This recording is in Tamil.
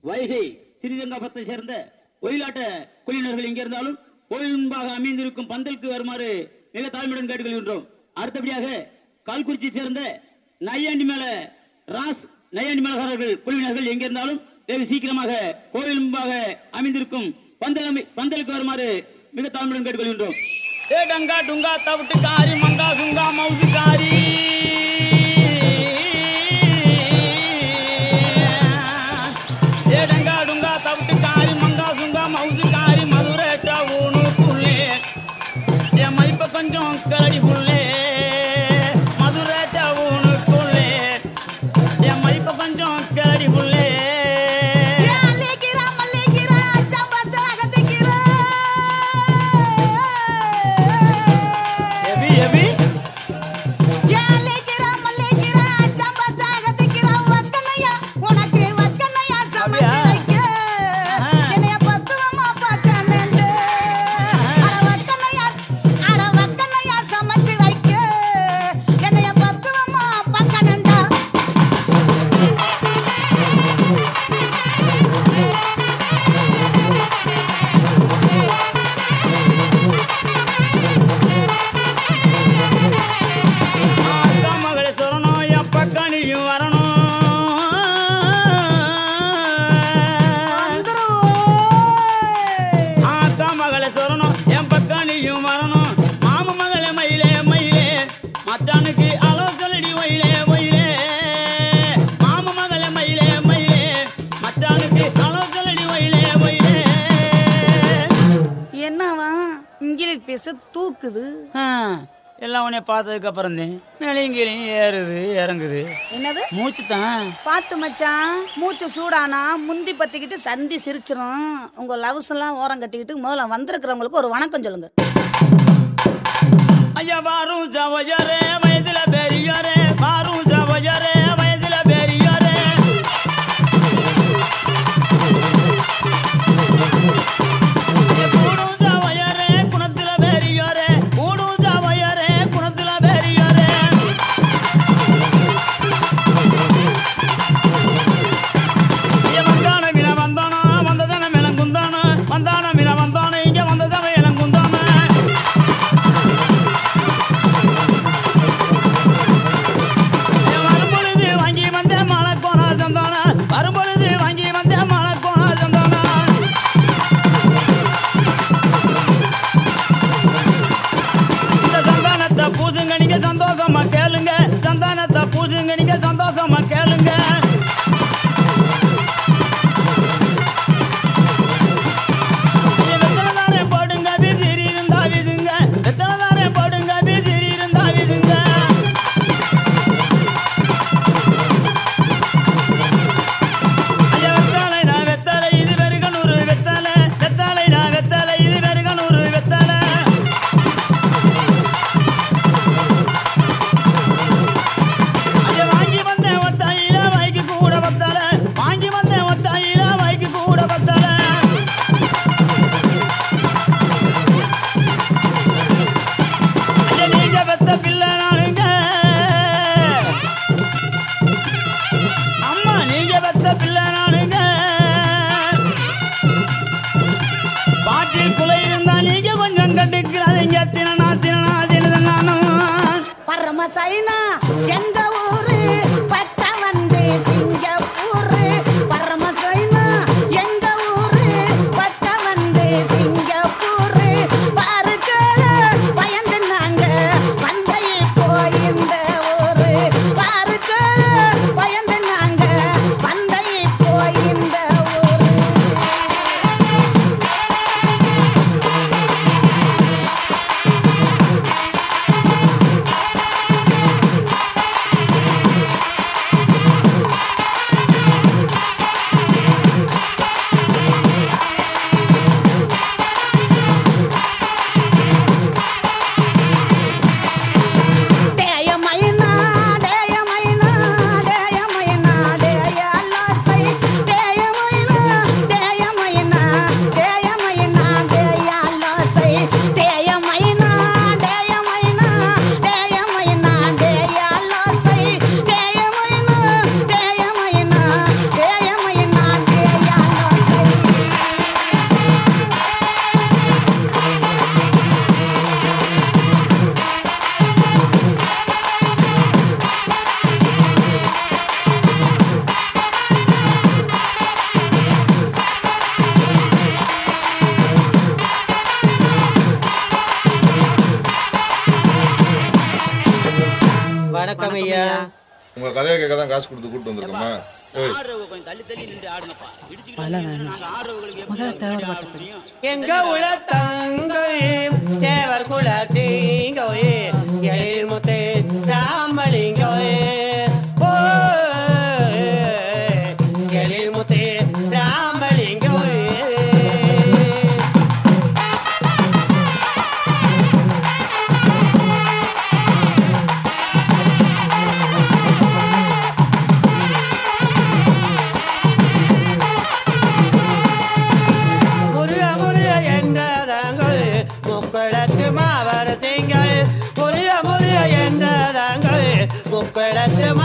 வைகை ஸ்ரீரங்கபத்தை சேர்ந்த ஒயிலாட்ட குழுவினர்கள் எங்கே இருந்தாலும் கோயில் முன்பாக அமைந்திருக்கும் பந்தலுக்கு வருமாறு மிக தாழ்மையுடன் கேட்டுக்கொள்கின்றோம் அடுத்தபடியாக கால்குறிச்சி சேர்ந்த நையாண்டி மேல ராஸ் நையாண்டி மேலகாரர்கள் குழுவினர்கள் எங்கே இருந்தாலும் வெகு சீக்கிரமாக கோயில் முன்பாக அமைந்திருக்கும் பந்தல் அமை- பந்தலுக்கு வருமாறு மிக தாழ்மையுடன் கேட்டுக்கொள்கின்றோம் ஏ டங்கா டுங்கா தவிட்டு காரி மங்கா சுங்கா மவுசு காரி ஏ டங்கா டுங்கா தவிட்டு காரி மங்கா சுங்கா மவுசு காரி மதுரை டவுனுக்குள்ளே என் மதிப்பை கொஞ்சம் கரடி புள்ளே மதுரை டவுனுக்குள்ளே என் மதிப்பை கொஞ்சம் கரடி புள்ளே மல்லிக்கிறா மல்லிக்கிறா சம்பத்து அகத்திக்கிறா எபி எபி மல்லிக்கிறா மல்லிக்கிறா சம்பத்து அகத்திக்கிறா வக்கனையா உனக்கு வக்கனையா சமைச்சு அப்படியா? வைக்க ஆஹா. என்னைய பக்குவமா பார்க்கணுண்டு அட வக்கனையா அட வக்கனையா சமைச்சு வைக்க என்னைய பக்குவமா பார்க்கணுண்டா அக்கா மகளே சொல்லணும் என் பக்கம் நீயும் வரணும் வந்துருவோம் அக்கா மகளே சொல்லணும் என் பக்கம் நீயும் வரணும் மாம மகளே மயிலே மயிலே மச்சானுக்கு அளவு சொல்லடி ஒயிலே ஒயிலே மாம மகளே மயிலே மயிலே மச்சானுக்கு அளவு சொல்லடி ஒயிலே ஒயிலே என்னவா இங்கிலீஷ் பேச தூக்குது ஆ, எல்லாம் உன்னை பார்த்ததுக்கு அப்புறம் தான் மேலேயும் கீழையும் ஏறுது இறங்குது என்னது மூச்சு தான் பார்த்து மச்சான் மூச்சு சூடானா முந்தி பத்திக்கிட்டு சந்தி சிரிச்சிரும் உங்க லவ்ஸ் எல்லாம் ஓரம் கட்டிக்கிட்டு முதல்ல வந்திருக்கிறவங்களுக்கு ஒரு வணக்கம் சொல்லுங்க ஐயா பாரும் சவஜரே வயதுல பெரியோரே பாரும் சவஜரே வயதுல பெரியோரே ஐயா, கூடும் சவயரே குணத்துல பெரியோரே கூடும் சவயரே குணத்துல பெரியோரே ஐயா, வந்தான வின வந்தானா வந்த ஜனம் இளங்குந்தானா வந்தான வின வந்தானா இங்க வந்த ஜனம் இளங்குந்தானா வரும்பொழுது வாங்கி வந்த மலக்கோணா சந்தானா வரும்பொழுது வாங்கி வந்த மலக்கோணா சந்தானா இந்த சந்தானத்தை பூசுங்க நீங்க சந்தோஷமா கேளுங்க சந்தானத்தை பூசுங்க நீங்க சந்தோஷமா கேளுங்க வெத்தனதாரே போடுங்க விதிரி இருந்தா விதுங்க வெத்தனதாரே போடுங்க விதிரி இருந்தா விதுங்க ஐயா, வெத்தலை நான் வெத்தலை, இது வெறுகனூறு வெத்தலை. வெத்தலை நான் வெத்தலை, இது வெறுகனூறு வெத்தலை. ஐயா, வாங்கி வந்தேன் ஒத்தாயில, வாய்க்கு கூட பத்தலை. வாங்கி வந்தேன் ஒத்தாயில, வாய்க்கு கூட பத்தலை. ஐயா, நீங்க பெத்த பிள்ளை நானுங்க அம்மா நீங்க பெத்த பிள்ளை நானுங்க பாட்டில் குலை இருந்தா நீங்க கொஞ்சம் கண்டுக்கிறாதீங்க தினனா தினனா தினதன் நானும் பரம சைனா எங்க ஊரு பட்ட வந்து சிங்கப்பூர் பரம சைனா எங்க ஊரு பட்ட வந்து சிங்கப்பூர் பாருக்க பயந்து நாங்க வந்த இப்போ இந்த ஊரு பாருக்க பயந்து நாங்க வந்த இப்போ இந்த ஊரு ஐயா, உங்க கதையை கேட்க தான் காசு கொடுத்து கூட்டு வந்திருக்கோமா ஏய் ஆடுறவங்க கொஞ்சம் தள்ளி தள்ளி நின்று ஆடுங்கப்பா இடிச்சுக்கிட்டு அதெல்லாம் நின்னு வேணாம். நாங்க ஆடுறவங்களுக்கு எப்படி முதல்ல முன்னாடி ஆட தேவைப்பட்ட முடியும்? எங்க உள்ள தங்கையும் தேவர் குல தீங்கோயே எழில் முத்தே ராமலிங்கோயே ஓ எழில் முத்தே ராமலிங்கோயே முருக முருக என்றதாங்கள் முக்களத்து மாவர திங்கள் முருக முருக என்றதாங்கள் முக்களத்து